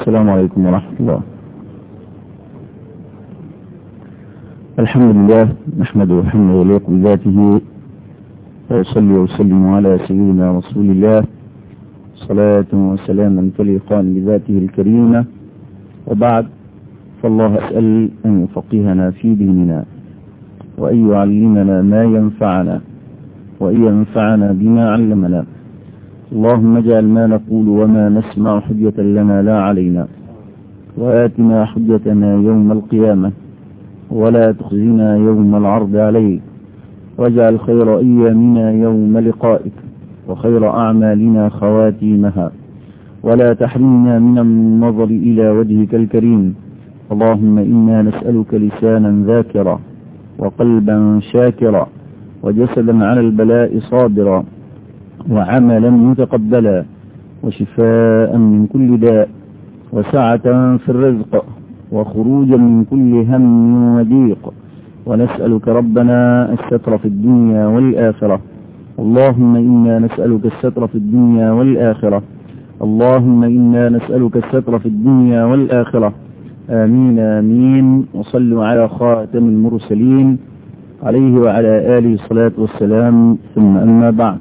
السلام عليكم ورحمة الله الحمد لله نحمده حمده يليق بذاته وأصلي وسلم على سيدنا رسول الله صلاة وسلاما تليقان بذاته الكريمة وبعد فالله أسأل أن يفقهنا في ديننا وأن يعلمنا ما ينفعنا وأن ينفعنا بما علمنا اللهم اجعل ما نقول وما نسمع حجة لنا لا علينا وآتنا حجتنا يوم القيامة ولا تخزنا يوم العرض عليك واجعل خير أيامنا يوم لقائك وخير أعمالنا خواتيمها ولا تحرمنا من النظر إلى وجهك الكريم اللهم إنا نسألك لسانا ذاكرا وقلبا شاكرا وجسدا على البلاء صابرا وعملا متقبلا وشفاء من كل داء وسعة في الرزق وخروجا من كل هم وضيق ونسألك ربنا الستر في الدنيا والآخرة اللهم إنا نسألك الستر في الدنيا والآخرة اللهم إنا نسألك الستر في الدنيا والآخرة آمين آمين وصلوا على خاتم المرسلين عليه وعلى آله الصلاة والسلام ثم أما بعد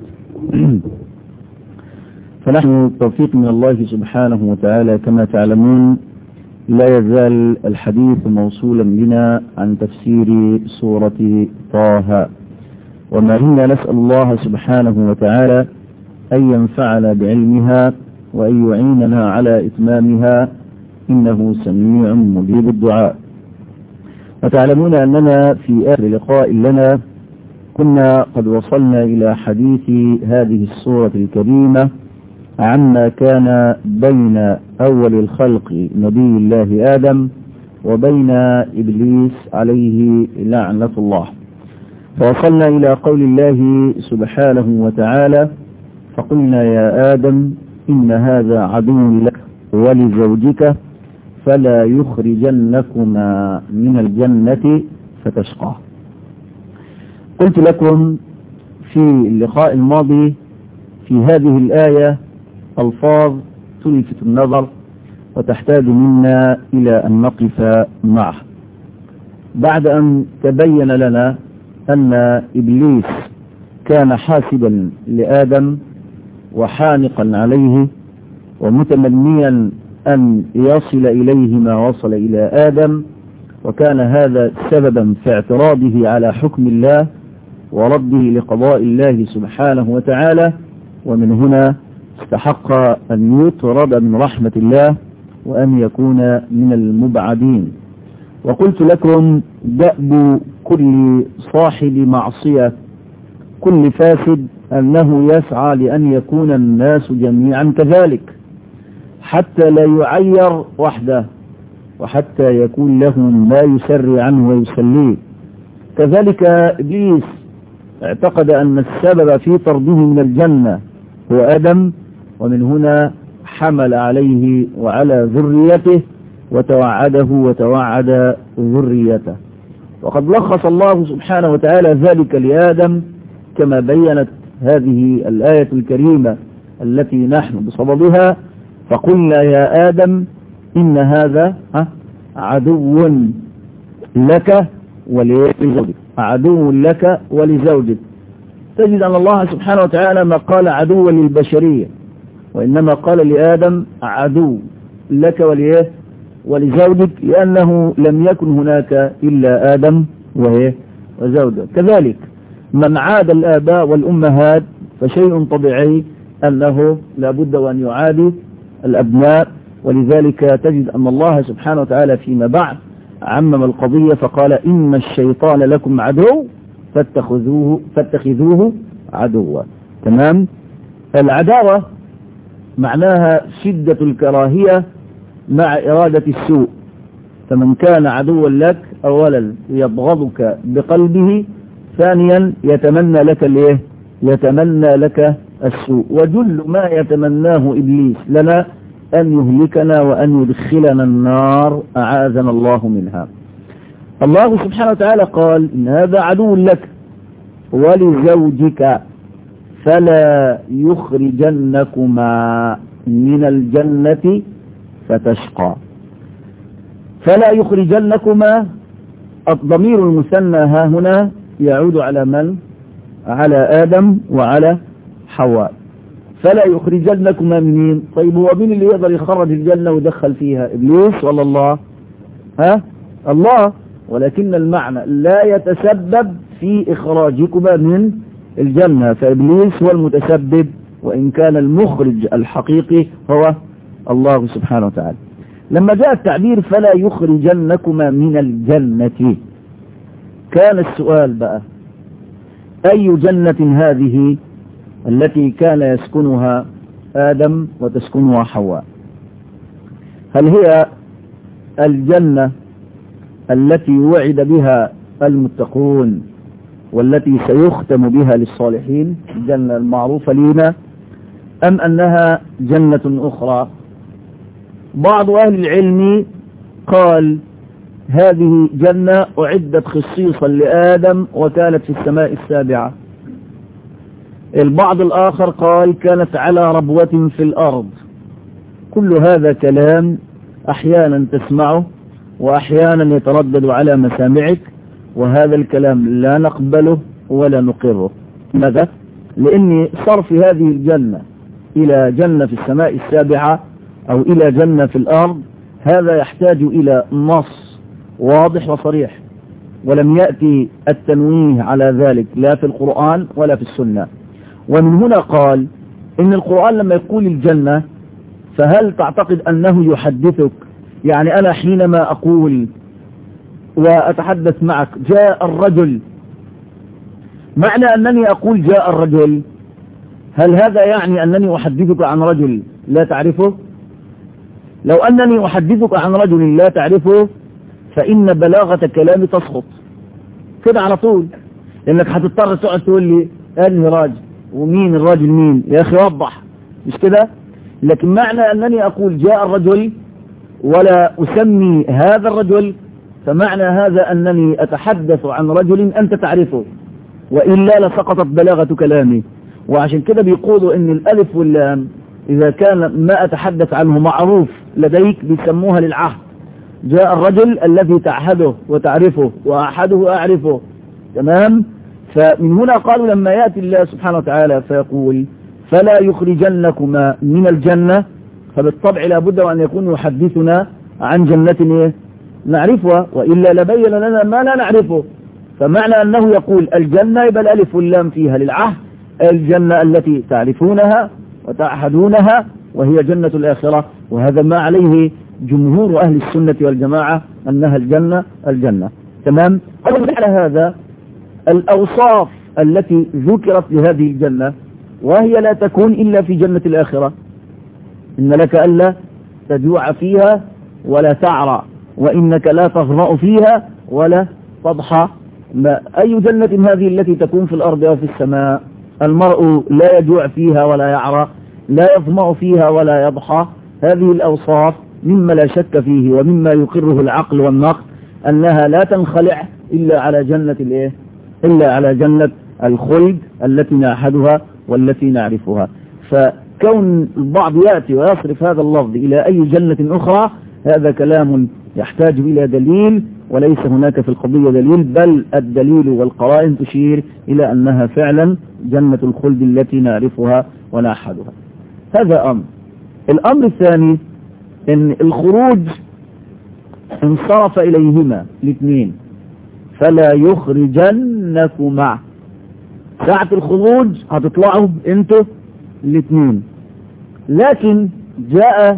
فنحن توفيق من الله سبحانه وتعالى كما تعلمون لا يزال الحديث موصولا بنا عن تفسير سورة طه وما زلنا نسأل الله سبحانه وتعالى أن ينفعنا بعلمها وأن يعيننا على إتمامها إنه سميع مجيب الدعاء وتعلمون أننا في آخر لقاء لنا كنا قد وصلنا إلى حديث هذه السورة الكريمة عما كان بين أول الخلق نبي الله آدم وبين إبليس عليه لعنة الله فوصلنا إلى قول الله سبحانه وتعالى فقلنا يا آدم إن هذا عدو لك ولزوجك فلا يخرجنكما من الجنة فتشقى قلت لكم في اللقاء الماضي في هذه الآية ألفاظ تلفت النظر وتحتاج منا إلى أن نقف معه بعد أن تبين لنا أن إبليس كان حاسبا لآدم وحانقا عليه ومتمنيا أن يصل إليه ما وصل إلى آدم وكان هذا سببا في اعتراضه على حكم الله ورده لقضاء الله سبحانه وتعالى ومن هنا استحق أن يطرد من رحمة الله وأن يكون من المبعدين وقلت لكم دأب كل صاحب معصية كل فاسد أنه يسعى لأن يكون الناس جميعا كذلك حتى لا يعير وحده وحتى يكون له ما يسري عنه ويسليه كذلك إبليس اعتقد أن السبب في طرده من الجنة هو آدم ومن هنا حمل عليه وعلى ذريته وتوعده وتوعد ذريته وقد لخص الله سبحانه وتعالى ذلك لآدم كما بينت هذه الآية الكريمة التي نحن بصددها فقلنا يا آدم إن هذا عدو لك ولزوجك عدو لك ولزوجك تجد أن الله سبحانه وتعالى ما قال عدوا للبشرية وإنما قال لآدم عدو لك وليه ولزوجك لأنه لم يكن هناك إلا آدم وهي وزوجه كذلك من عاد الآباء والأمهات فشيء طبيعي أنه لابد وأن يعادي الأبناء ولذلك تجد أن الله سبحانه وتعالى فيما بعد عمم القضية فقال إن الشيطان لكم عدو فاتخذوه, فاتخذوه عدوا تمام العداوة معناها شدة الكراهية مع إرادة السوء فمن كان عدوا لك أولا يبغضك بقلبه ثانيا يتمنى لك الايه يتمنى لك السوء وجل ما يتمناه إبليس لنا أن يهلكنا وأن يدخلنا النار أعاذنا الله منها الله سبحانه وتعالى قال إن هذا عدو لك ولزوجك فلا يخرجنكما من الجنة فتشقى فلا يخرجنكما الضمير المثنى ها هنا يعود على من على آدم وعلى حواء فلا يخرجنكما منين طيب هو مين اللي يقدر يخرج الجنة ويدخل فيها إبليس ولا الله ها الله ولكن المعنى لا يتسبب في إخراجكما من الجنة فإبليس هو المتسبب وإن كان المخرج الحقيقي هو الله سبحانه وتعالى لما جاء التعبير فلا يخرجنكما من الجنة كان السؤال بقى أي جنة هذه التي كان يسكنها آدم وتسكنها حواء هل هي الجنة التي وعد بها المتقون والتي سيختم بها للصالحين الجنة المعروفة لنا أم أنها جنة أخرى بعض أهل العلم قال هذه جنة أعدت خصيصا لآدم وكانت في السماء السابعة البعض الآخر قال كانت على ربوة في الأرض كل هذا كلام أحيانا تسمعه وأحيانا يتردد على مسامعك وهذا الكلام لا نقبله ولا نقره ماذا؟ لأن صرف هذه الجنة إلى جنة في السماء السابعة أو إلى جنة في الأرض هذا يحتاج إلى نص واضح وصريح ولم يأتي التنويه على ذلك لا في القرآن ولا في السنة ومن هنا قال إن القرآن لما يقول الجنة فهل تعتقد أنه يحدثك يعني أنا حينما أقول وأتحدث معك جاء الرجل معنى أنني أقول جاء الرجل هل هذا يعني أنني أحدثك عن رجل لا تعرفه لو أنني أحدثك عن رجل لا تعرفه فإن بلاغة كلامي تسقط كده على طول لأنك هتضطر تقعد تقول لي أنهي راجل ومين الراجل مين يا أخي وضح مش كده لكن معنى أنني أقول جاء الرجل ولا أسمي هذا الرجل فمعنى هذا أنني أتحدث عن رجل أنت تعرفه وإلا لسقطت بلاغة كلامي وعشان كده بيقولوا ان الالف واللام اذا كان ما اتحدث عنه معروف لديك بيسموها للعهد جاء الرجل الذي تعهده وتعرفه واحده اعرفه تمام فمن هنا قالوا لما يأتي الله سبحانه وتعالى فيقول فلا يخرجنكما من الجنة فبالطبع لابد وأن يكون يحدثنا عن جنة إيه؟ نعرفها وإلا لبين لنا ما لا نعرفه فمعنى أنه يقول الجنة يبقى الألف واللام فيها للعهد الجنة التي تعرفونها وتعهدونها وهي جنة الآخرة وهذا ما عليه جمهور أهل السنة والجماعة أنها الجنة الجنة تمام على هذا الأوصاف التي ذكرت لهذه الجنة وهي لا تكون إلا في جنة الآخرة إن لك ألا تجوع فيها ولا تعرى وإنك لا تظمأ فيها ولا تضحى ما أي جنة هذه التي تكون في الأرض أو في السماء المرء لا يجوع فيها ولا يعرى لا يظمأ فيها ولا يضحى هذه الأوصاف مما لا شك فيه ومما يقره العقل والنقل أنها لا تنخلع إلا على جنة الإيه إلا على جنة الخلد التي نعهدها والتي نعرفها فكون البعض يأتي ويصرف هذا اللفظ إلى أي جنة أخرى هذا كلام يحتاج إلى دليل وليس هناك في القضية دليل بل الدليل والقرائن تشير إلى أنها فعلا جنة الخلد التي نعرفها ونعهدها هذا أمر الأمر الثاني أن الخروج انصرف إليهما الاثنين فلا يخرجنكما ساعة الخروج هتطلعوا انتوا الاثنين لكن جاء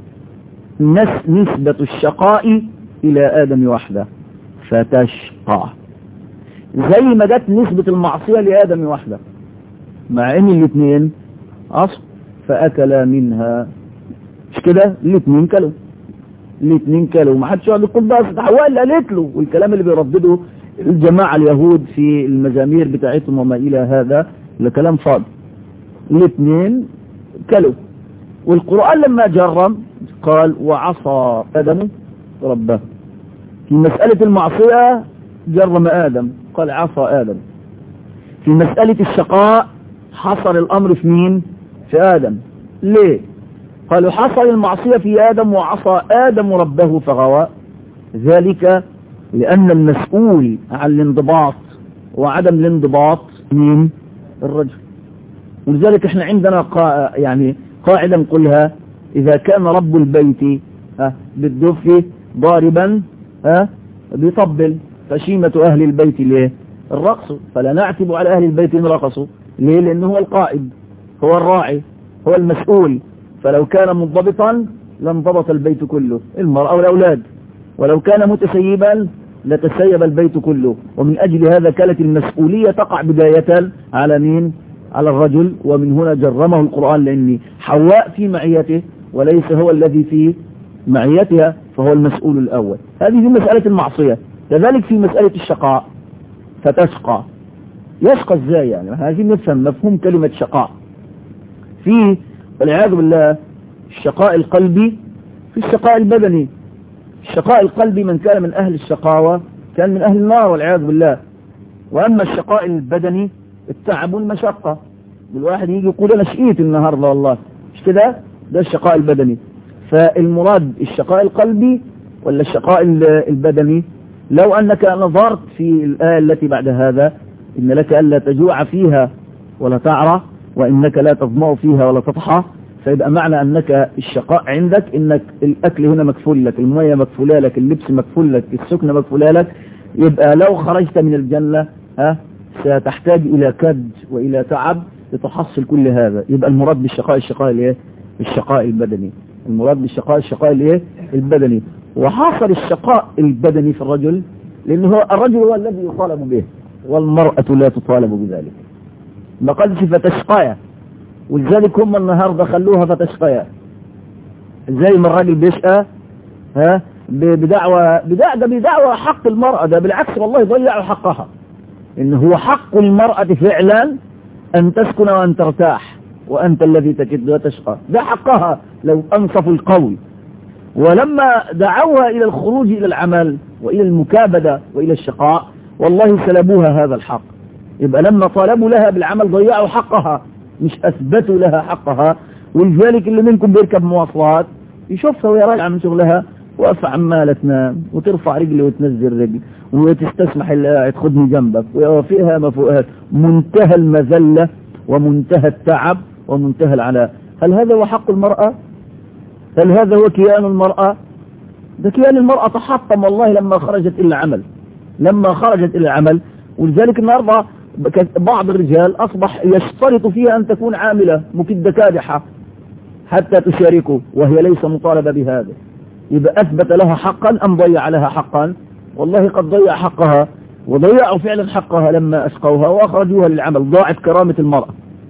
نسبة الشقاء إلى آدم وحده فتشقى زي ما جت نسبة المعصية لآدم وحده مع ان الاثنين أصل فأكلا منها مش كده الاثنين كلوا الاثنين كلوا ما حدش يقعد يقول بقى حواء اللي قالت له والكلام اللي بيردده الجماعة اليهود في المزامير بتاعتهم وما إلى هذا لكلام فاضي الاثنين كلوا والقرآن لما جرم قال وعصى آدم ربه في مسألة المعصية جرم آدم قال عصى آدم في مسألة الشقاء حصر الأمر في مين في آدم ليه قالوا حصل المعصية في آدم وعصى آدم ربه فغوى ذلك لأن المسؤول عن الانضباط وعدم الانضباط مين الرجل ولذلك احنا عندنا قا... يعني قاعدة نقولها إذا كان رب البيت ها بالدف ضاربا ها بيطبل فشيمة أهل البيت ليه الرقص فلا نعتب على أهل البيت إن رقصوا ليه لأنه هو القائد هو الراعي هو المسؤول فلو كان منضبطا لانضبط البيت كله المرأة والأولاد ولو كان متسيبا لتسيب البيت كله ومن أجل هذا كانت المسؤولية تقع بداية على مين على الرجل ومن هنا جرمه القرآن لأن حواء في معيته وليس هو الذي في معيتها فهو المسؤول الأول هذه في مسألة المعصية كذلك في مسألة الشقاء فتشقى يشقى ازاي يعني هذه نفهم مفهوم كلمة شقاء في والعياذ بالله الشقاء القلبي في الشقاء البدني الشقاء القلبي من كان من أهل الشقاوة كان من أهل النار والعياذ بالله وأما الشقاء البدني التعب والمشقة الواحد يجي يقول أنا شقيت النهاردة والله مش كده ده الشقاء البدني فالمراد الشقاء القلبي ولا الشقاء البدني لو أنك نظرت في الآية التي بعد هذا إن لك ألا تجوع فيها ولا تعرى وإنك لا تظمأ فيها ولا تضحى فيبقى معنى أنك الشقاء عندك إنك الأكل هنا مكفول لك المية مكفولة لك اللبس مكفول لك السكنة مكفولة لك يبقى لو خرجت من الجنة ها ستحتاج إلى كد وإلى تعب لتحصل كل هذا يبقى المراد بالشقاء الشقاء الايه الشقاء البدني المراد بالشقاء الشقاء الايه البدني وحاصل الشقاء البدني في الرجل لأنه هو الرجل هو الذي يطالب به والمرأة لا تطالب بذلك لقد فتشقايا ولذلك هم النهاردة خلوها فتشقيا زي ما الراجل بيشقى ها بدعوة بدعوة ده بدعوة حق المرأة ده بالعكس والله يضيعوا حقها إن هو حق المرأة فعلا أن تسكن وأن ترتاح وأنت الذي تكد وتشقى ده حقها لو أنصفوا القول ولما دعوها إلى الخروج إلى العمل وإلى المكابدة وإلى الشقاء والله سلبوها هذا الحق يبقى لما طالبوا لها بالعمل ضيعوا حقها مش أثبتوا لها حقها ولذلك اللي منكم بيركب مواصلات يشوفها وهي راجعة من شغلها واقفة عمالة تنام وترفع رجل وتنزل رجل وتستسمح اللي قاعد خدني جنبك ويوافقها ما فوقها منتهى المذلة ومنتهى التعب ومنتهى العناء هل هذا هو حق المرأة هل هذا هو كيان المرأة ده كيان المرأة تحطم والله لما خرجت إلى العمل لما خرجت إلى العمل ولذلك النهاردة بعض الرجال أصبح يشترط فيها أن تكون عاملة مكدة كادحة حتى تشاركه وهي ليس مطالبة بهذا يبقى أثبت لها حقا أم ضيع لها حقا والله قد ضيع حقها وضيعوا فعلا حقها لما أسقوها وأخرجوها للعمل ضاعت كرامة المرأة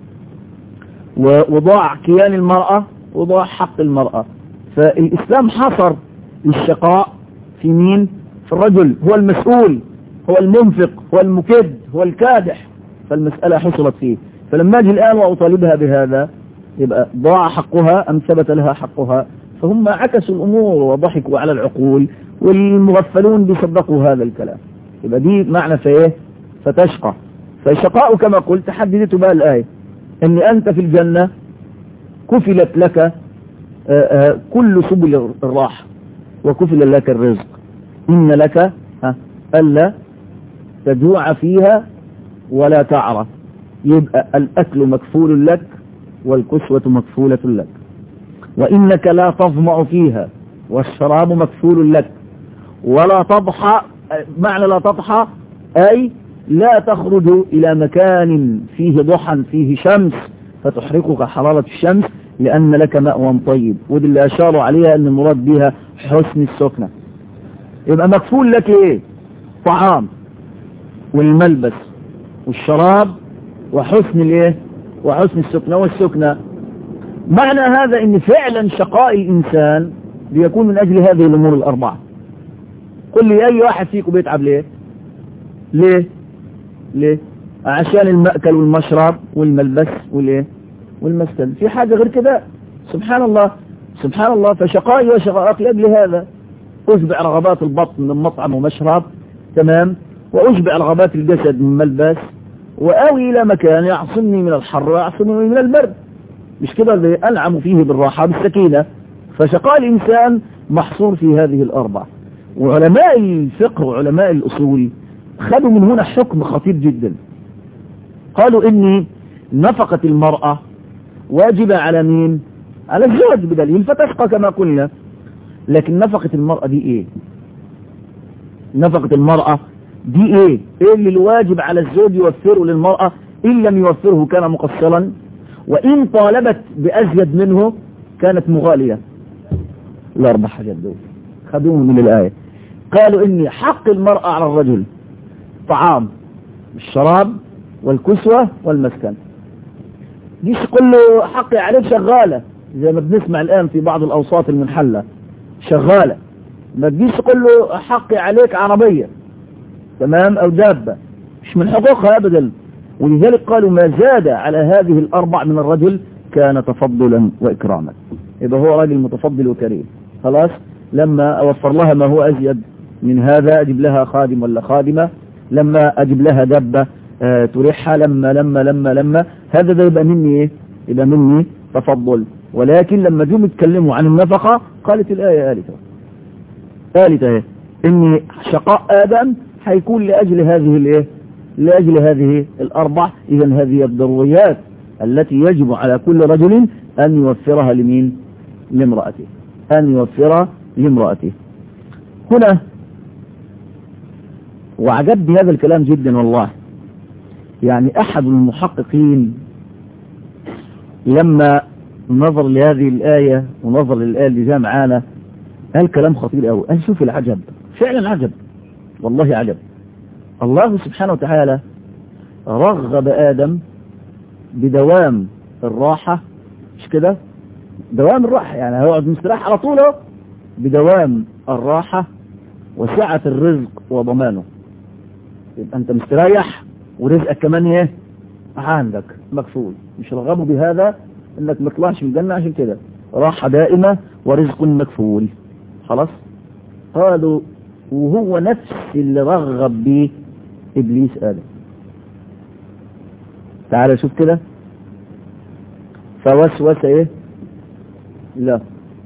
وضاع كيان المرأة وضاع حق المرأة فالإسلام حصر الشقاء في مين في الرجل هو المسؤول هو المنفق هو المكد هو الكادح فالمسألة حصلت فيه فلما أجي الآن وأطالبها بهذا يبقى ضاع حقها أم ثبت لها حقها فهم عكسوا الأمور وضحكوا على العقول والمغفلون بيصدقوا هذا الكلام يبقى دي معنى فايه فتشقى فالشقاء كما قلت حددته بقى الآية ان أنت في الجنة كفلت لك آآ آآ كل سبل الراحة وكفل لك الرزق إن لك ألا تجوع فيها ولا تعرى يبقى الأكل مكفول لك والكسوة مكفولة لك وإنك لا تظمأ فيها والشراب مكفول لك ولا تضحى معنى لا تضحى أي لا تخرج إلى مكان فيه ضحى فيه شمس فتحرقك حرارة الشمس لأن لك مأوى طيب ودي اللي أشاروا عليها أن المراد بها حسن السكنة يبقى مكفول لك إيه طعام والملبس والشراب وحسن الإيه وحسن السكنة والسكنة معنى هذا ان فعلا شقاء الانسان بيكون من اجل هذه الامور الاربعة قل لي اي واحد فيكم بيتعب ليه ليه ليه عشان المأكل والمشرب والملبس والايه والمسكن في حاجة غير كده سبحان الله سبحان الله فشقائي وشقائك لأجل هذا أشبع رغبات البطن من مطعم ومشرب تمام وأشبع رغبات الجسد من ملبس وآوي إلى مكان يعصمني من الحر ويعصمني من البرد مش كده اللي أنعم فيه بالراحة بالسكينة فشقاء الإنسان محصور في هذه الأربع وعلماء الفقه وعلماء الأصول خدوا من هنا حكم خطير جدا قالوا إن نفقة المرأة واجبة على مين على الزوج بدليل فتشقى كما قلنا لكن نفقة المرأة دي ايه نفقة المرأة دي ايه ايه اللي الواجب على الزوج يوفره للمرأة ان لم يوفره كان مقصرا وان طالبت بازيد منه كانت مغالية الاربع حاجات دول خدوهم من الايه قالوا ان حق المرأة على الرجل طعام الشراب والكسوة والمسكن دي كله حق عليه شغالة زي ما بنسمع الآن في بعض الأوساط المنحلة شغالة ما تجيش تقول له حقي عليك عربية تمام أو دابة مش من حقوقها أبدا ولذلك قالوا ما زاد على هذه الأربع من الرجل كان تفضلا وإكراما يبقى هو راجل متفضل وكريم خلاص لما أوفر لها ما هو أزيد من هذا أجيب لها خادم ولا خادمة لما أجيب لها دابة آه تريحها لما لما لما لما هذا ده يبقى مني إيه يبقى مني تفضل ولكن لما جم يتكلموا عن النفقة قالت الآية قالت قالت اهي ان شقاء آدم هيكون لأجل هذه الايه لأجل هذه الأربع إذا هذه الضروريات التي يجب على كل رجل أن يوفرها لمين لامرأته أن يوفرها لامرأته هنا وعجبني هذا الكلام جدا والله يعني أحد المحققين لما نظر لهذه الآية ونظر للآية اللي جاء معانا قال كلام خطير قوي قال شوف العجب فعلا عجب والله عجب الله سبحانه وتعالى رغب آدم بدوام الراحة مش كده دوام الراحة يعني هيقعد مستريح على طول اهو بدوام الراحة وسعة الرزق وضمانه يبقى انت مستريح ورزقك كمان ايه عندك مكفول مش رغبوا بهذا انك ما تطلعش من الجنة عشان كده راحة دائمة ورزق مكفول خلاص قالوا وهو نفس اللي رغب به ابليس ادم تعال شوف كده فوسوس ايه لا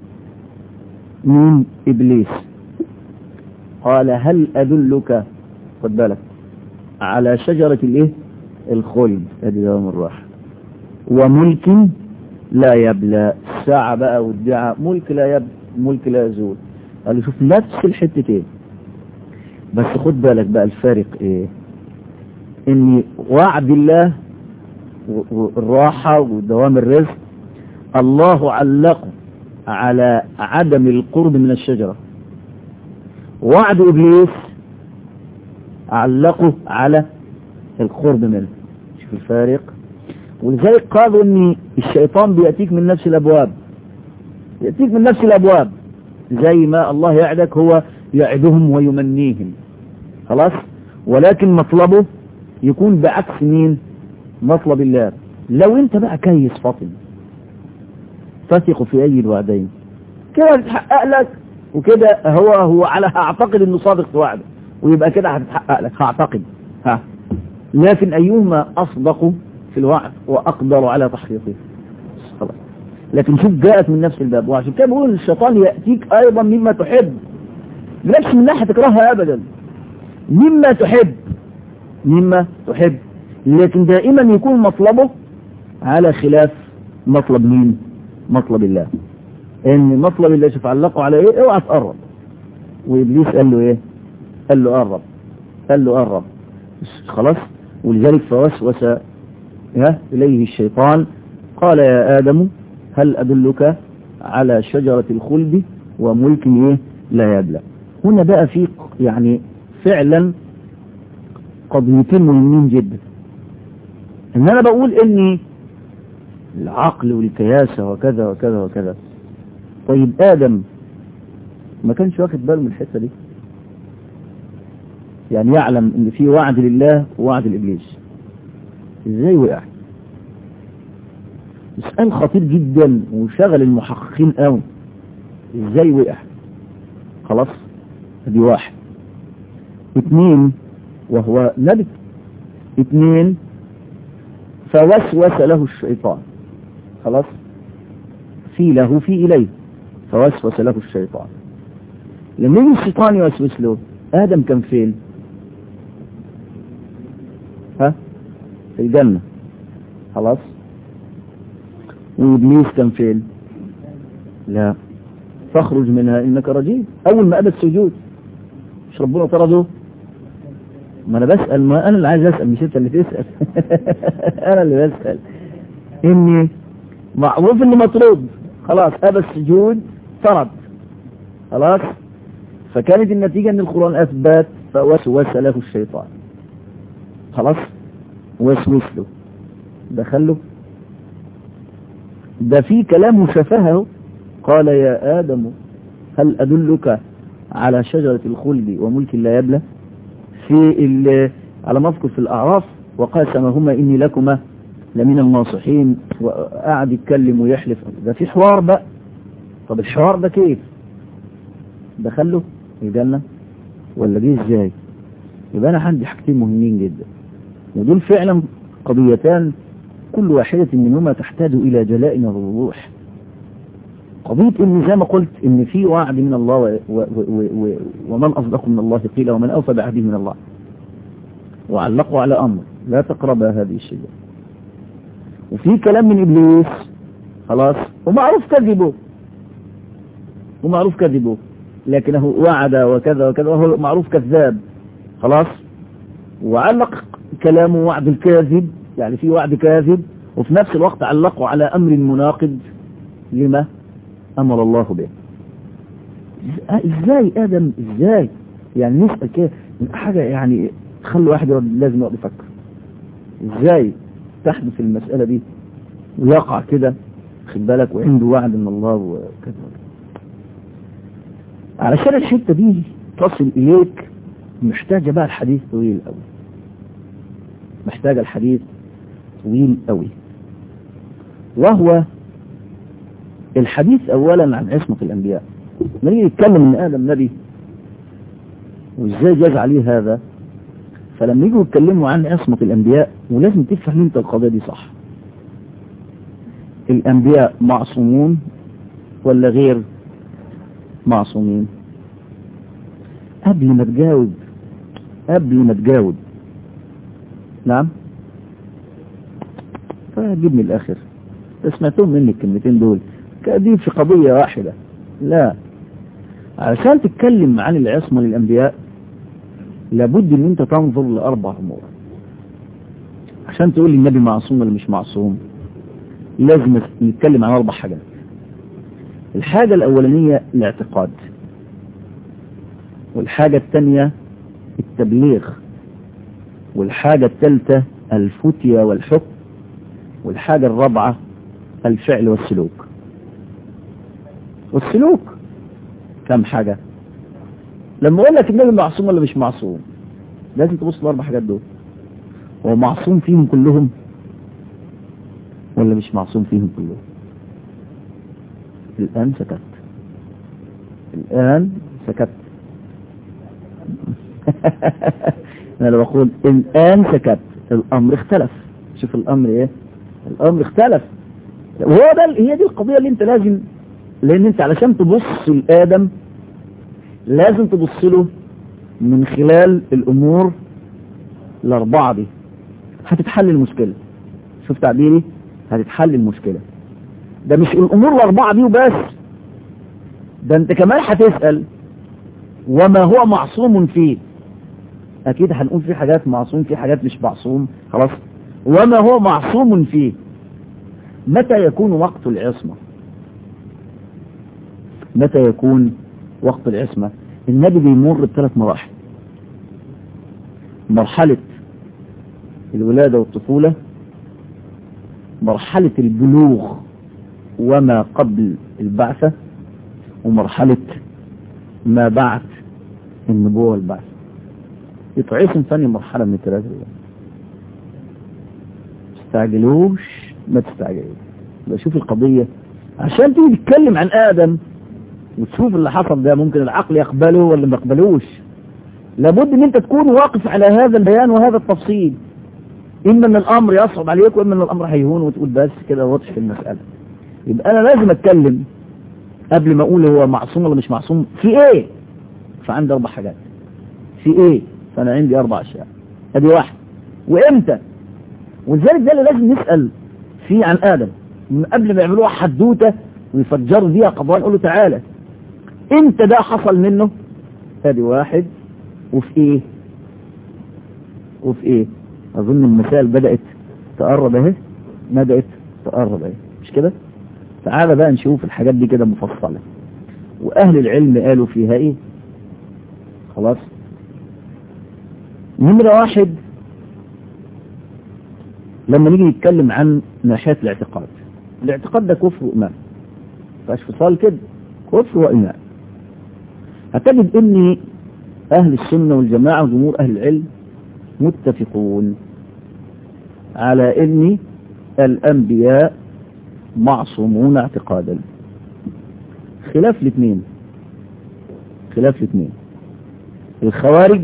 من ابليس قال هل ادلك خد بالك على شجرة الايه الخلد ادي دوام الراحة وملك لا يبلى ساعة بقى والدعاء ملك لا يبلى ملك لا يزول قال له شوف نفس الحتتين بس خد بالك بقى الفارق ايه ان وعد الله والراحة ودوام الرزق الله علقه على عدم القرب من الشجرة وعد ابليس علقه على القرب منه شوف الفارق ولذلك قالوا ان الشيطان بيأتيك من نفس الابواب يأتيك من نفس الابواب زي ما الله يعدك هو يعدهم ويمنيهم خلاص ولكن مطلبه يكون بعكس مين مطلب الله لو انت بقى كيس فاطم تثق في اي الوعدين كده هتتحقق لك وكده هو هو على هعتقد انه صادق في وعده ويبقى كده هتتحقق لك هعتقد ها لكن ايهما اصدق في الوعد واقدر على تحقيقه خلاص لكن شوف جاءت من نفس الباب وعشان كده بقول الشيطان يأتيك ايضا مما تحب لكش من ناحية تكرهها ابدا مما تحب مما تحب لكن دائما يكون مطلبه على خلاف مطلب مين مطلب الله ان مطلب الله شوف علقوا على ايه اوعى تقرب وابليس قال له ايه قال له قرب قال له قرب خلاص ولذلك فوسوس إليه الشيطان قال يا آدم هل أدلك على شجرة الخلد وملك إيه لا يبلى هنا بقى في يعني فعلا قضيتين مهمين جدا ان انا بقول اني العقل والكياسة وكذا وكذا وكذا طيب ادم ما كانش واخد باله من الحتة دي يعني يعلم ان في وعد لله ووعد لابليس ازاي وقع سؤال خطير جدا وشغل المحققين قوي ازاي وقع خلاص ادي واحد اثنين وهو نبي اثنين فوسوس له الشيطان خلاص في له في إليه فوسوس له الشيطان لما يجي الشيطان يوسوس له آدم كان فين ها في الجنة خلاص وإبليس كان فين لا فاخرج منها إنك رجيم أول ما أبى السجود مش ربنا طرده ما أنا بسأل ما أنا اللي عايز أسأل مش أنت اللي تسأل أنا اللي بسأل إني معروف إنه مطرود خلاص أبى السجود طرد خلاص فكانت النتيجة ان القرآن اثبت فوسوس له الشيطان خلاص وسوس له دخل له ده في كلام شفهه قال يا آدم هل أدلك على شجرة الخلد وملك لا يبلى في على ما اذكر في الأعراف وقاسمهما إني لكما لمن الناصحين وقعد يتكلم ويحلف ده في حوار بقى طب الحوار ده كيف دخله الجنة ولا جه ازاي يبقى انا عندي حاجتين مهمين جدا ودول فعلا قضيتان كل واحدة منهما تحتاج الى جلاء ووضوح قضية ان زي ما قلت ان في وعد من الله و و و و ومن اصدق من الله قيل ومن اوفى بعهده من الله وعلقوا على امر لا تقرب هذه الشجرة وفي كلام من ابليس خلاص ومعروف كذبه ومعروف كذبه لكنه وعد وكذا وكذا وهو معروف كذاب خلاص وعلق كلامه وعد الكاذب يعني في وعد كاذب وفي نفس الوقت علقوا على أمر مناقض لما أمر الله به ازاي آدم ازاي يعني نسأل كده حاجة يعني خلوا واحد لازم يقعد يفكر ازاي تحدث المسألة دي ويقع كده خد بالك وعنده وعد من الله وكذا علشان الحتة دي تصل إليك محتاجة بقى الحديث طويل قوي محتاجة الحديث طويل قوي وهو الحديث أولا عن عصمة الأنبياء لما نيجي نتكلم إن آدم نبي وإزاي جاز عليه هذا فلما يجوا يتكلموا عن عصمة الأنبياء ولازم تفهم أنت القضية دي صح الأنبياء معصومون ولا غير معصومين قبل ما تجاوب قبل ما تجاوب نعم فجيبني الآخر سمعتهم مني الكلمتين دول دي في قضية واحدة لا علشان تتكلم عن العصمة للأنبياء لابد ان انت تنظر لأربع أمور عشان تقول لي النبي معصوم ولا مش معصوم لازم نتكلم عن أربع حاجات الحاجة الأولانية الاعتقاد والحاجة الثانية التبليغ والحاجة الثالثة الفتية والحكم والحاجة الرابعة الفعل والسلوك والسلوك كم حاجة لما اقول لك النبي معصوم ولا مش معصوم لازم تبص الاربع حاجات دول هو معصوم فيهم كلهم ولا مش معصوم فيهم كلهم الآن سكت الآن سكت أنا لو بقول الآن سكت الأمر اختلف شوف الأمر إيه الأمر اختلف وهو ده هي دي القضية اللي أنت لازم لأن أنت علشان تبص لآدم لازم تبص له من خلال الأمور الأربعة دي هتتحل المشكلة شوف تعبيري هتتحل المشكلة ده مش الأمور الأربعة دي وبس ده أنت كمان هتسأل وما هو معصوم فيه أكيد هنقول في حاجات معصوم في حاجات مش معصوم خلاص وما هو معصوم فيه متى يكون وقت العصمة متى يكون وقت العصمة النبي بيمر بثلاث مراحل مرحلة الولادة والطفولة مرحلة البلوغ وما قبل البعثة ومرحلة ما بعد النبوة والبعث يتعيسم ثاني مرحلة من الثلاثة تستعجلوش ما تستعجلوش بشوف القضية عشان تيجي تتكلم عن آدم وتشوف اللي حصل ده ممكن العقل يقبله ولا ما يقبلوش لابد ان انت تكون واقف على هذا البيان وهذا التفصيل اما ان الامر يصعب عليك واما ان الامر هيهون وتقول بس كده وضح في المسألة يبقى انا لازم اتكلم قبل ما اقول هو معصوم ولا مش معصوم في ايه فعندي اربع حاجات في ايه فانا عندي اربع اشياء ادي واحد وامتى ولذلك ده اللي لازم نسال فيه عن ادم من قبل ما يعملوها حدوته ويفجروا بيها قضايا نقول له تعالى امتى ده حصل منه ادي واحد وفي ايه وفي ايه اظن المسائل بدات تقرب اهي بدات تقرب اهي مش كده تعالى بقى نشوف الحاجات دي كده مفصله واهل العلم قالوا فيها ايه خلاص نمرة واحد لما نيجي نتكلم عن ناحية الاعتقاد الاعتقاد ده كفر وإيمان فاش فصال كده كفر وإيمان هتجد ان أهل السنة والجماعة وجمهور أهل العلم متفقون على ان الأنبياء معصومون اعتقادا خلاف الاثنين خلاف الاثنين الخوارج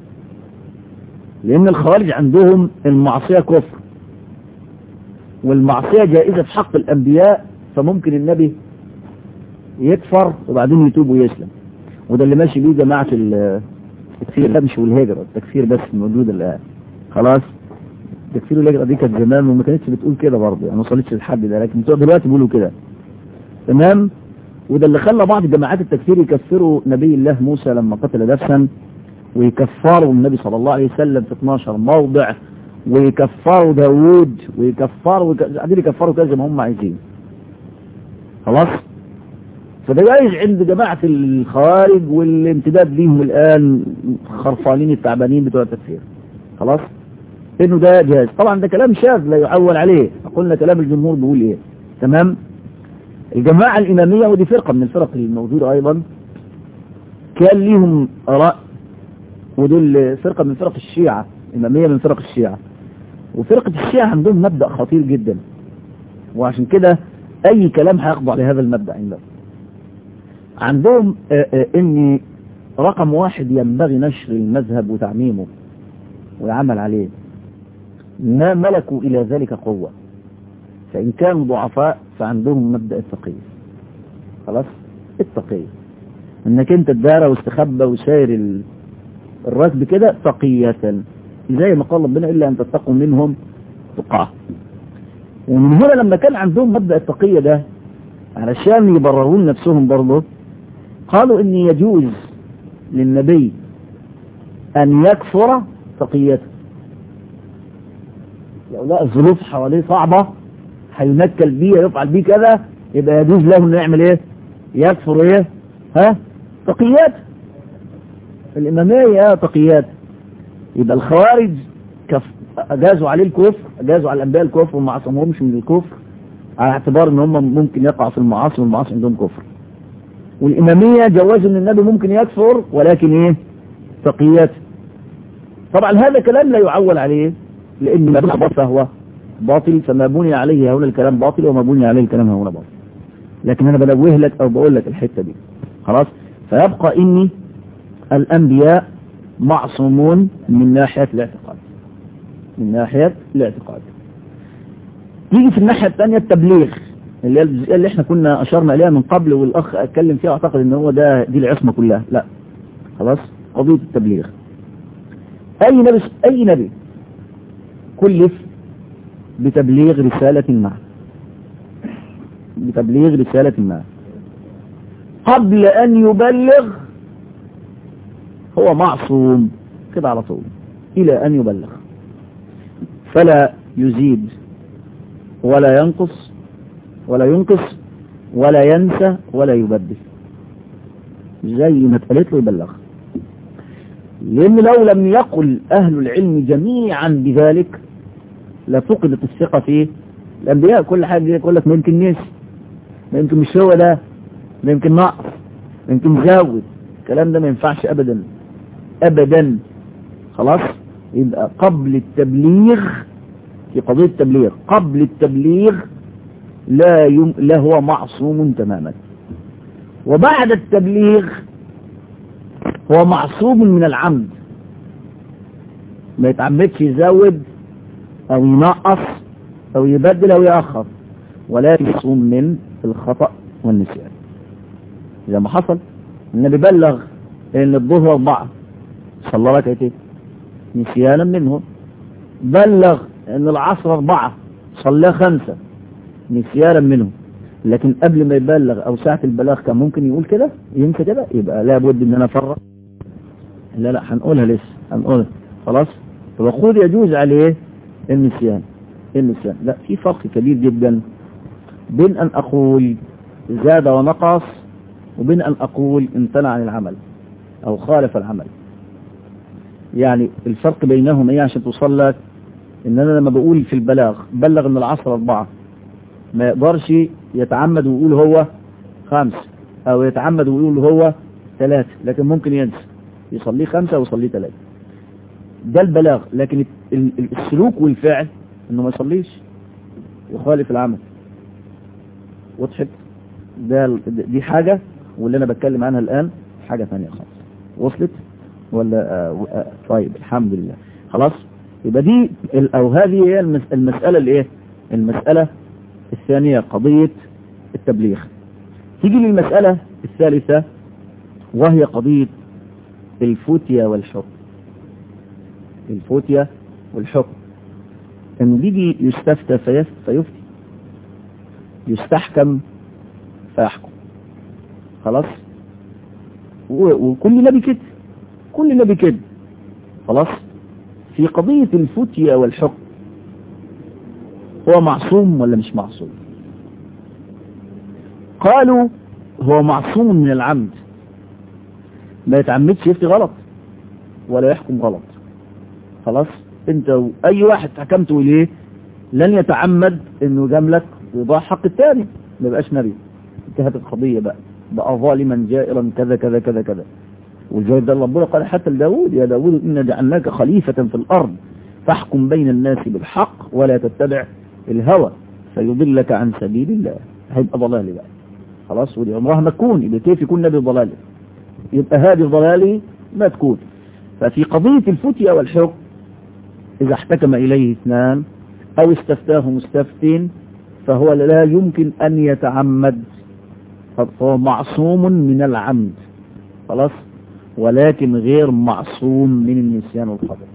لأن الخوارج عندهم المعصية كفر والمعصية جائزة في حق الأنبياء فممكن النبي يكفر وبعدين يتوب ويسلم وده اللي ماشي بيه جماعة التكفير لا مش والهجرة التكفير بس موجود الآن خلاص التكفير والهجرة دي كانت زمان وما كانتش بتقول كده برضه يعني ما وصلتش للحد ده لكن بتوع دلوقتي بيقولوا كده تمام وده اللي خلى بعض جماعات التكفير يكفروا نبي الله موسى لما قتل نفسا ويكفروا النبي صلى الله عليه وسلم في 12 موضع ويكفروا داوود ويكفروا قاعدين يكفروا كده زي ما هم عايزين خلاص فده جايز عند جماعة الخوارج والامتداد ليهم الآن خرفانين التعبانين بتوع التكفير خلاص انه ده جاهز طبعا ده كلام شاذ لا يعول عليه قلنا كلام الجمهور بيقول ايه تمام الجماعة الإمامية ودي فرقة من الفرق الموجودة أيضا كان ليهم آراء ودول فرقة من فرق الشيعة إمامية من فرق الشيعة وفرقة الشيعة عندهم مبدأ خطير جدا وعشان كده أي كلام هيخضع لهذا المبدأ عندهم عندهم آآ آآ إن رقم واحد ينبغي نشر المذهب وتعميمه والعمل عليه ما ملكوا إلى ذلك قوة فإن كانوا ضعفاء فعندهم مبدأ التقية خلاص التقية انك انت تدارى واستخبى وساير الركب كده تقية زي ما قال ربنا إلا أن تتقوا منهم تقاه ومن هنا لما كان عندهم مبدأ التقية ده علشان يبررون نفسهم برضه قالوا ان يجوز للنبي ان يكفر تقيته لو لا الظروف حواليه صعبة هينكل بيه يفعل بيه كذا يبقى يجوز له انه يعمل ايه يكفر ايه ها تقيات الامامية تقيات يبقى الخوارج كف... اجازوا عليه الكفر اجازوا على الانبياء الكفر وما عصمهمش من الكفر على اعتبار ان هم ممكن يقع في المعاصي والمعاصي عندهم كفر والامامية جوازوا ان النبي ممكن يكفر ولكن ايه تقيات طبعا هذا كلام لا يعول عليه لان ما بني فهو باطل فما بني عليه هنا الكلام باطل وما بني عليه الكلام هنا باطل لكن انا بنوه لك او بقول لك الحتة دي خلاص فيبقى اني الانبياء معصومون من ناحية الاعتقاد من ناحية الاعتقاد يجي في الناحية الثانية التبليغ اللي هي الجزئية اللي احنا كنا اشرنا اليها من قبل والاخ اتكلم فيها اعتقد ان هو ده دي العصمة كلها لا خلاص قضية التبليغ اي نبي اي نبي كلف بتبليغ رسالة ما بتبليغ رسالة ما قبل ان يبلغ هو معصوم كده على طول الى ان يبلغ فلا يزيد ولا ينقص ولا ينقص ولا ينسى ولا يبدل زي ما اتقالت له يبلغ لان لو لم يقل اهل العلم جميعا بذلك لفقدت الثقة في الانبياء كل حاجة يقول لك ما يمكن نسي ما يمكن مش هو ده ما يمكن نقص ما يمكن زود الكلام ده ما ينفعش ابدا ابدا خلاص يبقى قبل التبليغ في قضية التبليغ قبل التبليغ لا يم... لا هو معصوم تماما وبعد التبليغ هو معصوم من العمد ما يتعمدش يزود او ينقص او يبدل او يأخر ولكن معصوم من الخطأ والنسيان إذا ما حصل النبي بلغ ان الظهر أربعة صلى ركعتين نسيانا منهم بلغ ان العصر أربعة صلى خمسة نسيانا منهم لكن قبل ما يبلغ او ساعة البلاغ كان ممكن يقول كده ينسى كده يبقى لابد ان انا افرق لا لا هنقولها لسه هنقولها خلاص الوقود يجوز عليه النسيان النسيان لا في فرق كبير جدا بين ان اقول زاد ونقص وبين ان اقول امتنع عن العمل او خالف العمل يعني الفرق بينهما ايه عشان توصل لك ان انا لما بقول في البلاغ بلغ ان العصر اربعة ما يقدرش يتعمد ويقول هو خمس او يتعمد ويقول هو ثلاثة لكن ممكن ينسى يصلي خمسة ويصلي ثلاثة ده البلاغ لكن السلوك والفعل انه ما يصليش يخالف العمل وضحت ده دي حاجة واللي انا بتكلم عنها الان حاجة ثانية خالص وصلت ولا آه آه طيب الحمد لله خلاص يبقى دي او هذه هي المسألة الايه المسألة الثانية قضية التبليغ تيجي للمسألة الثالثة وهي قضية الفتية والحكم الفتية والحكم ان بيجي يستفتى فيفتي يستحكم فيحكم خلاص وكل نبي كده كل نبي كده خلاص في قضية الفتية والحكم هو معصوم ولا مش معصوم قالوا هو معصوم من العمد ما يتعمدش يفتي غلط ولا يحكم غلط خلاص انت اي واحد حكمته اليه لن يتعمد انه جاملك ويضاع حق الثاني ما يبقاش نبي انتهت القضية بقى بقى ظالما جائرا كذا كذا كذا كذا والجواب ده ربنا قال حتى لداود يا داود إنا جعلناك خليفة في الأرض فاحكم بين الناس بالحق ولا تتبع الهوى فيضلك عن سبيل الله هيبقى ضلالي بقى خلاص ودي عمرها ما تكون يبقى كيف يكون نبي ضلالي يبقى هذه ضلالي ما تكون ففي قضية الفتية والحكم إذا احتكم إليه اثنان أو استفتاه مستفتين فهو لا يمكن أن يتعمد فهو معصوم من العمد خلاص ولكن غير معصوم من النسيان والخطأ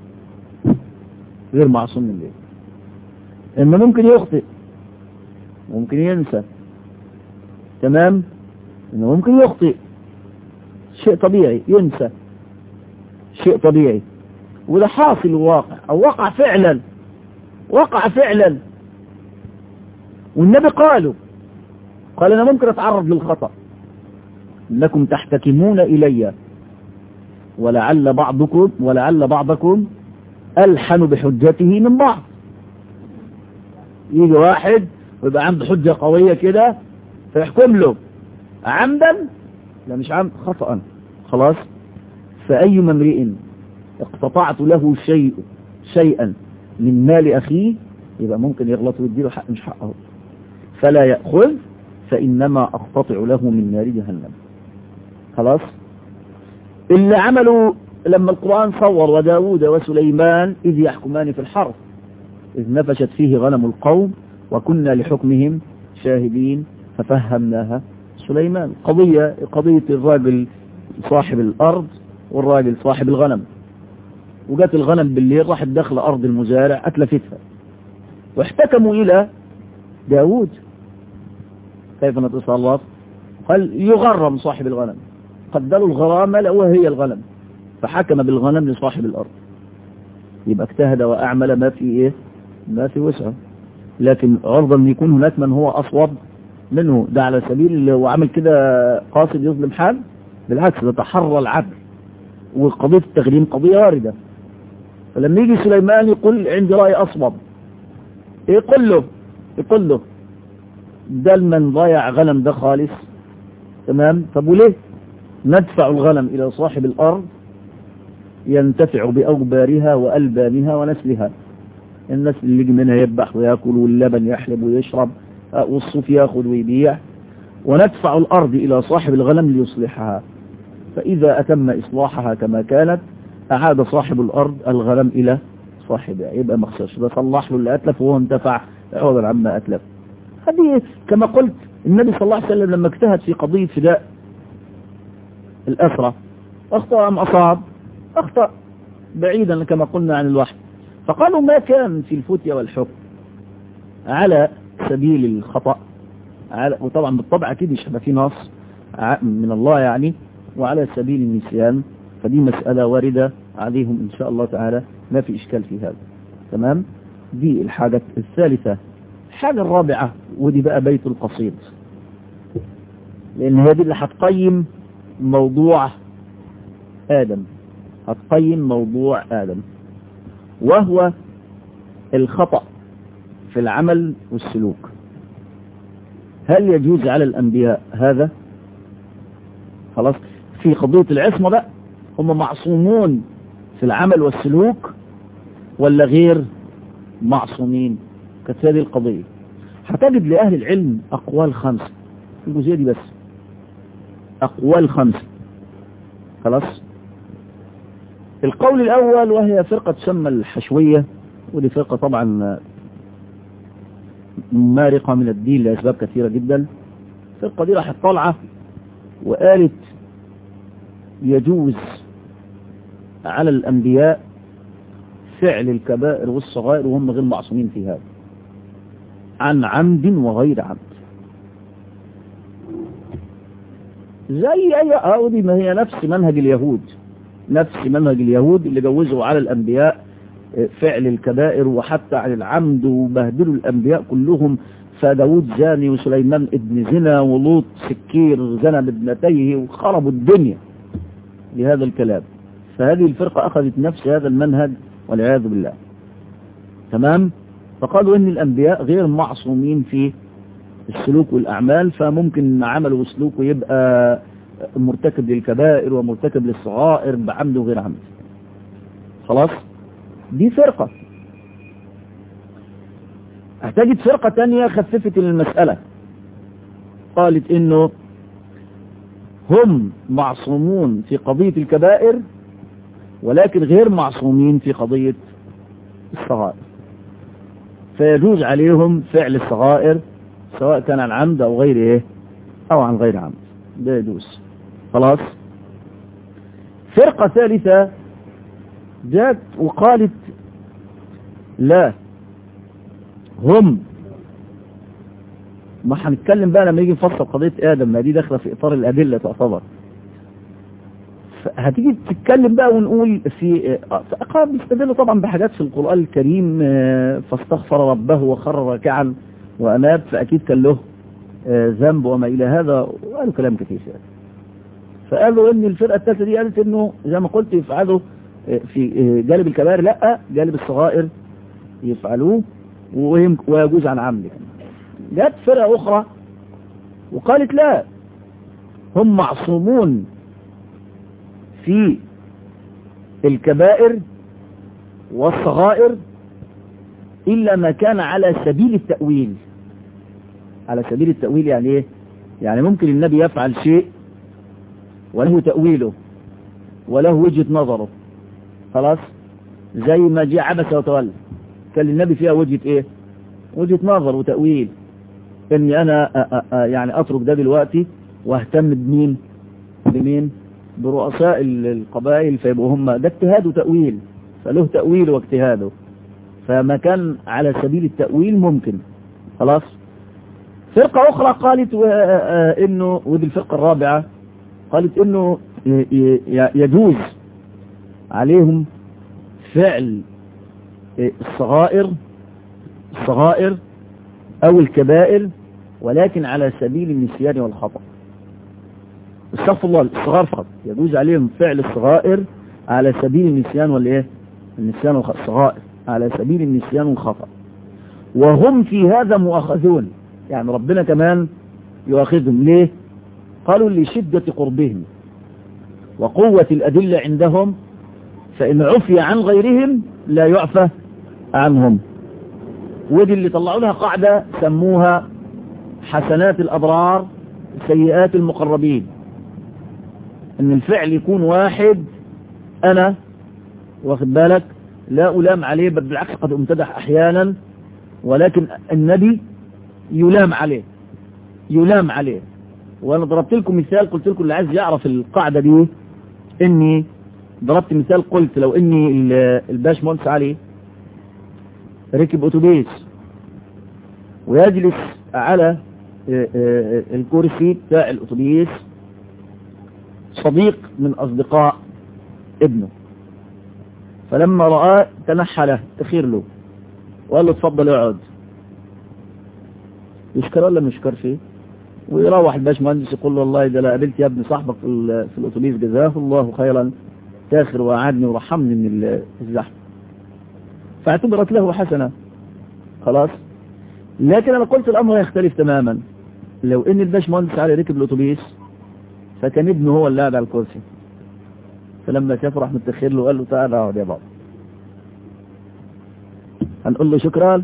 غير معصوم من ذلك إنه ممكن يخطئ ممكن ينسى تمام إنه ممكن يخطئ شيء طبيعي ينسى شيء طبيعي وده حاصل واقع أو وقع فعلا وقع فعلا والنبي قالوا قال أنا ممكن أتعرض للخطأ إنكم تحتكمون إلي ولعل بعضكم ولعل بعضكم ألحن بحجته من بعض يجي واحد ويبقى عنده حجة قوية كده فيحكم له عمدا لا مش عمد خطأ خلاص فأي امرئ اقتطعت له شيء شيئا من مال أخيه يبقى ممكن يغلط ويديله حق مش حقه فلا يأخذ فإنما أقتطع له من نار جهنم خلاص اللي عملوا لما القرآن صور وداود وسليمان إذ يحكمان في الحرث إذ نفشت فيه غنم القوم وكنا لحكمهم شاهدين ففهمناها سليمان قضية قضية الراجل صاحب الأرض والراجل صاحب الغنم وجات الغنم بالليل راحت داخل أرض المزارع أتلفتها واحتكموا إلى داود كيف نتصرف قال يغرم صاحب الغنم قدروا الغرامة لو هي الغنم فحكم بالغنم لصاحب الأرض يبقى اجتهد وأعمل ما في إيه ما في وسعه لكن عرضا أن يكون هناك من هو أصوب منه ده على سبيل اللي هو عمل كده قاصد يظلم حال بالعكس ده تحرى العدل وقضية التغريم قضية واردة فلما يجي سليمان يقول عندي رأي أصوب يقول له يقول له ده من ضيع غنم ده خالص تمام طب وليه ندفع الغنم إلى صاحب الأرض ينتفع بأوبارها وألبانها ونسلها النسل اللي يجي منها يذبح ويأكل واللبن يحلب ويشرب والصوف يأخذ ويبيع وندفع الأرض إلى صاحب الغنم ليصلحها فإذا أتم إصلاحها كما كانت أعاد صاحب الأرض الغنم إلى صاحبها يبقى مخسرش ده صلح له اللي أتلف وهو انتفع عوضا عما أتلف هذه كما قلت النبي صلى الله عليه وسلم لما اجتهد في قضية فداء الأسرة أخطأ أم أصاب أخطأ بعيدا كما قلنا عن الوحي فقالوا ما كان في الفتية والحكم على سبيل الخطأ على وطبعا بالطبع أكيد مش هيبقى في نص من الله يعني وعلى سبيل النسيان فدي مسألة واردة عليهم إن شاء الله تعالى ما في إشكال في هذا تمام دي الحاجة الثالثة الحاجة الرابعة ودي بقى بيت القصيد لأن هي دي اللي هتقيم موضوع آدم هتقيم موضوع آدم وهو الخطأ في العمل والسلوك هل يجوز على الأنبياء هذا خلاص في قضية العصمة بقى هم معصومون في العمل والسلوك ولا غير معصومين كانت هذه القضية هتجد لأهل العلم أقوال خمسة في الجزئية دي بس أقوال خمسة خلاص القول الأول وهي فرقة تسمى الحشوية ودي فرقة طبعا مارقة من الدين لأسباب كثيرة جدا الفرقة دي راحت طالعة وقالت يجوز على الأنبياء فعل الكبائر والصغائر وهم غير معصومين في هذا عن عمد وغير عمد زي أي أودي ما هي نفس منهج اليهود نفس منهج اليهود اللي جوزوا على الأنبياء فعل الكبائر وحتى عن العمد وبهدلوا الأنبياء كلهم فداود زاني وسليمان ابن زنا ولوط سكير زنى بابنتيه وخربوا الدنيا لهذا الكلام فهذه الفرقة أخذت نفس هذا المنهج والعياذ بالله تمام فقالوا ان الانبياء غير معصومين في السلوك والاعمال فممكن عمله وسلوكه يبقى مرتكب للكبائر ومرتكب للصغائر بعمد وغير عمد خلاص دي فرقة احتاجت فرقة تانية خففت المسألة قالت انه هم معصومون في قضية الكبائر ولكن غير معصومين في قضية الصغائر فيجوز عليهم فعل الصغائر سواء كان عن عمد او غير ايه او عن غير عمد ده يجوز خلاص فرقة ثالثة جاءت وقالت لا هم ما هنتكلم بقى لما يجي نفصل قضية آدم ما دي داخلة في إطار الأدلة تعتبر هتيجي تتكلم بقى ونقول في قال بيستدلوا طبعا بحاجات في القرآن الكريم فاستغفر ربه وخر راكعا وأناب فأكيد كان له ذنب وما إلى هذا وقالوا كلام كثير يعني فقالوا ان الفرقة الثالثة دي قالت انه زي ما قلت يفعلوا في جانب الكبائر لا جانب الصغائر يفعلوه ويجوز عن عمد جت فرقة اخرى وقالت لا هم معصومون في الكبائر والصغائر إلا ما كان على سبيل التأويل على سبيل التأويل يعني ايه يعني ممكن النبي يفعل شيء وله تأويله وله وجهة نظره خلاص زي ما جاء عبس وتولى كان النبي فيها وجهة ايه وجهة نظر وتأويل اني انا أ أ أ يعني اترك ده دلوقتي واهتم بمين بمين برؤساء القبائل فيبقوا هم ده اجتهاد وتأويل فله تأويل واجتهاده فما كان على سبيل التأويل ممكن خلاص فرقة أخرى قالت إنه ودي الفرقة الرابعة قالت إنه يجوز عليهم فعل الصغائر الصغائر أو الكبائر ولكن على سبيل النسيان والخطأ استغفر الله الصغار فقط يجوز عليهم فعل الصغائر على سبيل النسيان والايه النسيان والصغائر على سبيل النسيان والخطأ وهم في هذا مؤاخذون يعني ربنا كمان يؤاخذهم ليه قالوا لشدة قربهم وقوة الأدلة عندهم فإن عفي عن غيرهم لا يعفى عنهم ودي اللي طلعوا لها قاعدة سموها حسنات الأبرار سيئات المقربين ان الفعل يكون واحد انا واخد بالك لا ألام عليه بل بالعكس قد امتدح احيانا ولكن النبي يلام عليه يلام عليه وانا ضربت لكم مثال قلت لكم اللي عايز يعرف القاعدة دي اني ضربت مثال قلت لو اني الباش مهندس علي ركب اتوبيس ويجلس على الكرسي بتاع الاتوبيس صديق من اصدقاء ابنه فلما رآه تنحى له تخير له وقال له اتفضل اقعد يشكر ولا ما يشكرش فيه ويروح الباشمهندس يقول له والله ده انا قابلت يا ابني صاحبك في, في الاتوبيس جزاه الله خيرا تاخر وقعدني ورحمني من الزحمه فاعتبرت له حسنه خلاص لكن انا قلت الامر يختلف تماما لو ان الباشمهندس علي ركب الاتوبيس فكان ابنه هو اللي قاعد على الكرسي فلما شاف راح متخير له قال له تعال اقعد يا بابا هنقول له شكرا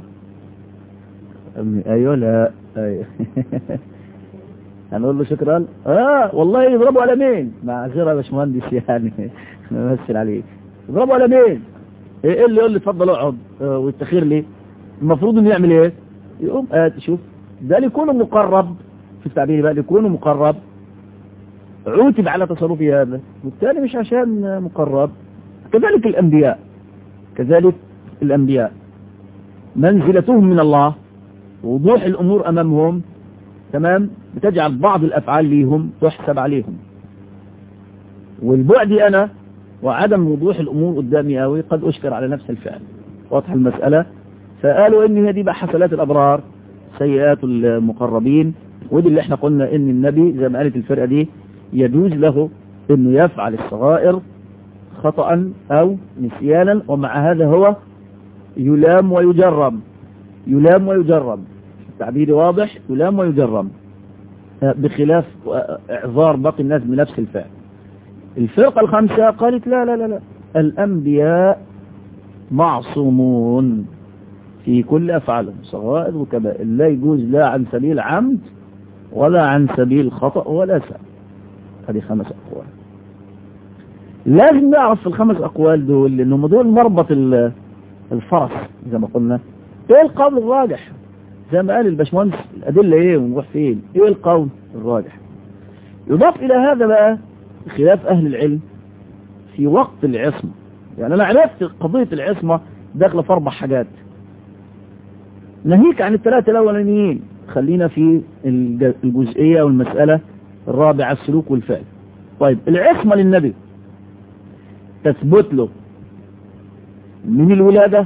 ايوه لا ايوه هنقول له شكرا اه والله يضربوا على مين معذره يا باشمهندس يعني نمثل عليك يضربوا على مين ايه اللي يقول لي اتفضل اقعد آه والتخير ليه المفروض انه يعمل ايه يقوم آه شوف ده ليكون مقرب في التعبير بقى ليكون مقرب عوتب على تصرفه هذا والتالي مش عشان مقرب كذلك الأنبياء كذلك الأنبياء منزلتهم من الله وضوح الأمور أمامهم تمام بتجعل بعض الأفعال ليهم تحسب عليهم والبعد أنا وعدم وضوح الأمور قدامي قوي قد أشكر على نفس الفعل واضح المسألة فقالوا إن هذه بقى حسنات الأبرار سيئات المقربين ودي اللي احنا قلنا إن النبي زي ما قالت الفرقة دي يجوز له انه يفعل الصغائر خطأ او نسيانا ومع هذا هو يلام ويجرم يلام ويجرم التعبير واضح يلام ويجرم بخلاف اعذار باقي الناس بنفس الفعل الفرقة الخامسة قالت لا لا لا لا الانبياء معصومون في كل افعالهم صغائر وكبائر لا يجوز لا عن سبيل عمد ولا عن سبيل خطأ ولا سبب هذه خمس أقوال لازم نعرف في الخمس أقوال دول لأنهم دول مربط الفرس زي ما قلنا ايه القول الراجح زي ما قال الباشمهندس الأدلة ايه ونروح فين ايه القول الراجح يضاف إلى هذا بقى خلاف أهل العلم في وقت العصمة يعني أنا عرفت قضية العصمة داخلة في أربع حاجات ناهيك عن الثلاثة الأولانيين خلينا في الجزئية والمسألة الرابعة السلوك والفعل طيب العصمة للنبي تثبت له من الولادة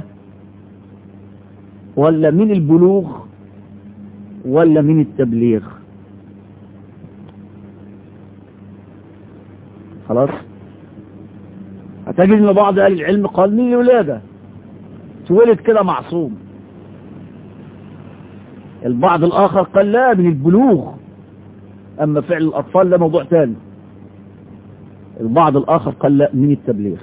ولا من البلوغ ولا من التبليغ خلاص هتجد ان بعض اهل العلم قال من الولادة تولد كده معصوم البعض الاخر قال لا من البلوغ أما فعل الأطفال ده موضوع ثاني البعض الآخر قال لا من التبليغ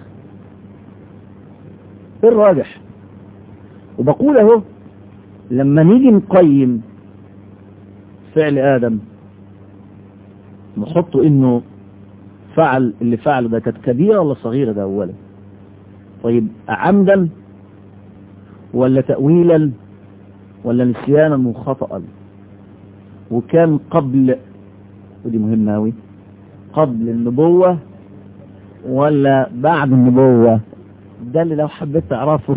الراجح وبقول اهو لما نيجي نقيم فعل آدم نحطه إنه فعل اللي فعله ده كانت كبيرة ولا صغيرة ده أولا طيب عمدا ولا تأويلا ولا نسيانا وخطأ وكان قبل ودي مهمة أوي قبل النبوة ولا بعد النبوة ده اللي لو حبيت تعرفه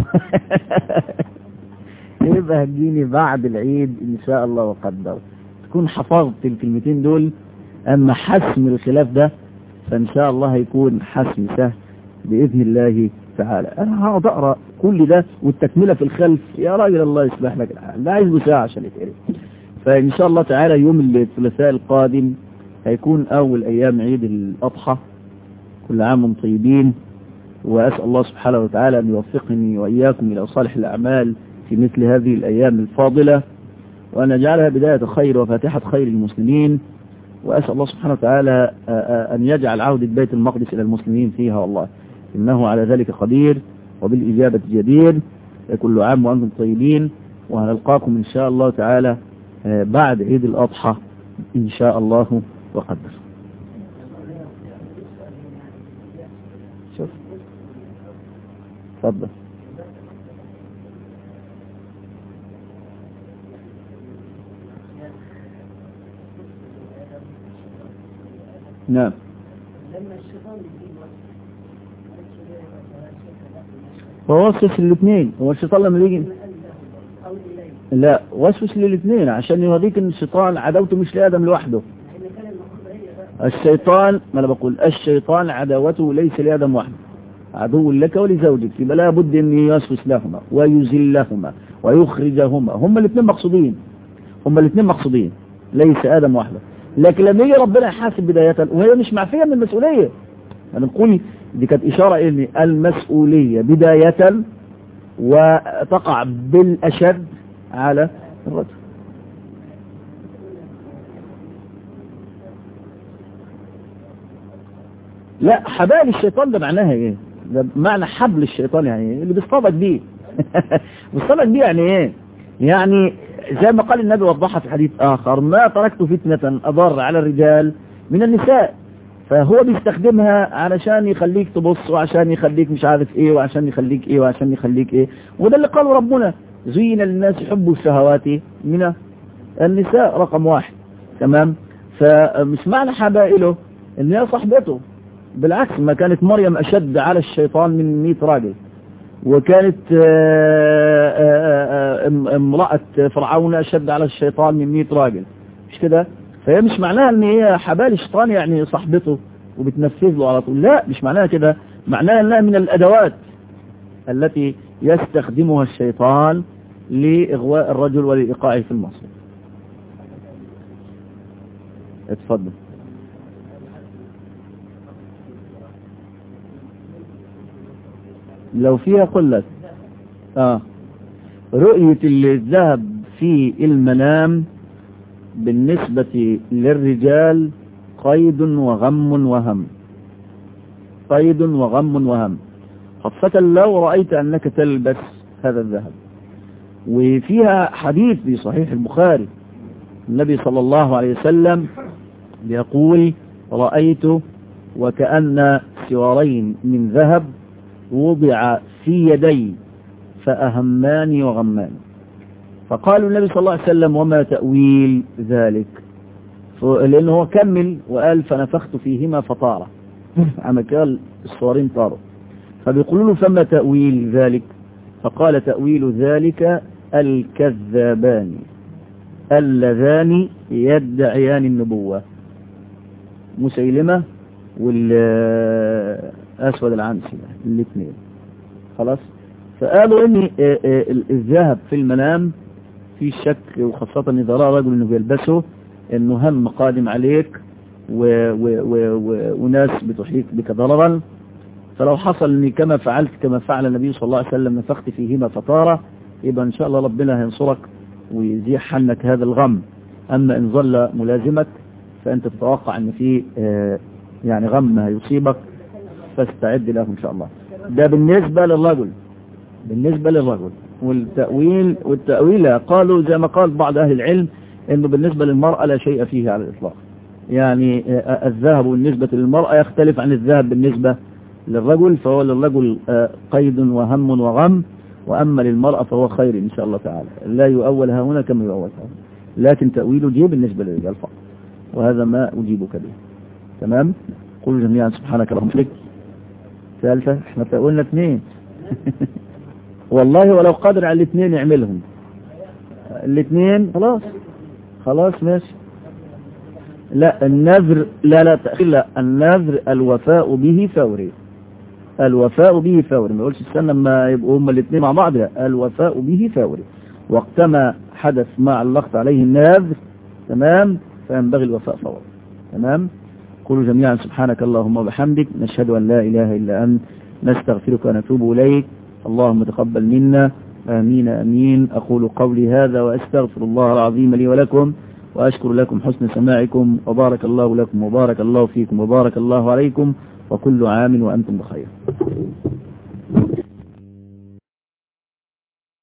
يبقى هتجيني بعد العيد إن شاء الله وقدر تكون حفظت الكلمتين دول أما حسم الخلاف ده فإن شاء الله هيكون حسم سهل بإذن الله تعالى أنا هقعد أقرأ كل ده والتكملة في الخلف يا راجل الله يصلح لك الحال ده عايز له ساعة عشان يتقري فإن شاء الله تعالى يوم الثلاثاء القادم هيكون أول أيام عيد الأضحى كل عام وانتم طيبين وأسأل الله سبحانه وتعالى أن يوفقني وإياكم إلى صالح الأعمال في مثل هذه الأيام الفاضلة وأن يجعلها بداية خير وفاتحة خير المسلمين وأسأل الله سبحانه وتعالى أن يجعل عودة بيت المقدس إلى المسلمين فيها والله إنه على ذلك قدير وبالإجابة جدير كل عام وأنتم طيبين وهنلقاكم إن شاء الله تعالى بعد عيد الأضحى إن شاء الله وقدر شوف تفضل نعم لما الشيطان يجيب فوسوس الاثنين هو الشيطان لما يجي أو إليه لا وسوس للاثنين عشان يوريك ان الشيطان عداوته مش لادم لوحده إن كان المفروض هي بقى الشيطان ما انا بقول الشيطان عداوته ليس لادم وحده عدو لك ولزوجك يبقى لابد ان يوسوس لهما ويذلهما ويخرجهما هم الاثنين مقصودين هم الاثنين مقصودين ليس ادم وحده لكن لما يجي ربنا يحاسب بداية وهي مش معفية من المسؤولية انا نقول دي كانت اشارة ان المسؤولية بداية وتقع بالاشد على الرجل لا حبال الشيطان ده معناها ايه ده معنى حبل الشيطان يعني إيه؟ اللي بيصطادك بيه بيصطادك بيه يعني ايه يعني زي ما قال النبي وضحها في حديث اخر ما تركت فتنة اضر على الرجال من النساء فهو بيستخدمها علشان يخليك تبص وعشان يخليك مش عارف ايه وعشان يخليك ايه وعشان يخليك ايه وده اللي قاله ربنا زين للناس حب الشهوات من النساء رقم واحد تمام فمش معنى حبائله ان هي صاحبته بالعكس ما كانت مريم أشد على الشيطان من 100 راجل وكانت آه، آه، آه، ام- امرأة فرعون أشد على الشيطان من 100 راجل مش كده فهي مش معناها ان هي حبال الشيطان يعني صاحبته وبتنفذ له على طول لا مش معناها كده معناها انها من الأدوات التي يستخدمها الشيطان لإغواء الرجل ولإيقاعه في المعصية اتفضل لو فيها قلت اه رؤية الذهب في المنام بالنسبة للرجال قيد وغم وهم قيد وغم وهم خاصة لو رأيت أنك تلبس هذا الذهب وفيها حديث في صحيح البخاري النبي صلى الله عليه وسلم يقول رأيت وكأن سوارين من ذهب وضع في يدي فأهماني وغماني فقال النبي صلى الله عليه وسلم وما تأويل ذلك ف- لأنه هو كمل وقال فنفخت فيهما فطار عما قال الصورين طاروا فبيقولوا له فما تأويل ذلك فقال تأويل ذلك الكذابان اللذان يدعيان النبوة مسيلمة والأسود العنسي الاثنين خلاص فقالوا ان آه، آه، الذهب في المنام في شك وخاصة إذا رأى رجل انه بيلبسه انه هم قادم عليك و و و و وناس بتحيط بك ضررا فلو حصل اني كما فعلت كما فعل النبي صلى الله عليه وسلم نفخت فيهما فطارة يبقى ان شاء الله ربنا هينصرك ويزيح عنك هذا الغم اما ان ظل ملازمك فانت تتوقع ان في آه، يعني غم هيصيبك فاستعد له ان شاء الله ده بالنسبة للرجل بالنسبة للرجل والتأويل والتأويل قالوا زي ما قال بعض أهل العلم أنه بالنسبة للمرأة لا شيء فيه على الإطلاق يعني آه، الذهب بالنسبة للمرأة يختلف عن الذهب بالنسبة للرجل فهو للرجل آه، قيد وهم وغم وأما للمرأة فهو خير إن شاء الله تعالى لا يؤول ها هنا كما يؤول ها هنا لكن تأويله جه بالنسبة للرجال فقط وهذا ما أجيبك به تمام قل جميعا سبحانك اللهم وبحمدك ثالثة احنا قلنا اثنين والله ولو قادر على الاثنين يعملهم الاثنين خلاص خلاص ماشي لا النذر لا لا تأخير لا النذر الوفاء به فوري الوفاء به فوري ما يقولش استنى لما يبقوا هما الاثنين مع بعض لا الوفاء به فوري وقتما حدث ما علقت عليه النذر تمام فينبغي الوفاء فوري تمام قولوا جميعا سبحانك اللهم وبحمدك نشهد أن لا إله إلا أنت نستغفرك ونتوب إليك اللهم تقبل منا آمين آمين أقول قولي هذا وأستغفر الله العظيم لي ولكم وأشكر لكم حسن سماعكم وبارك الله لكم وبارك الله فيكم وبارك الله عليكم وكل عام وأنتم بخير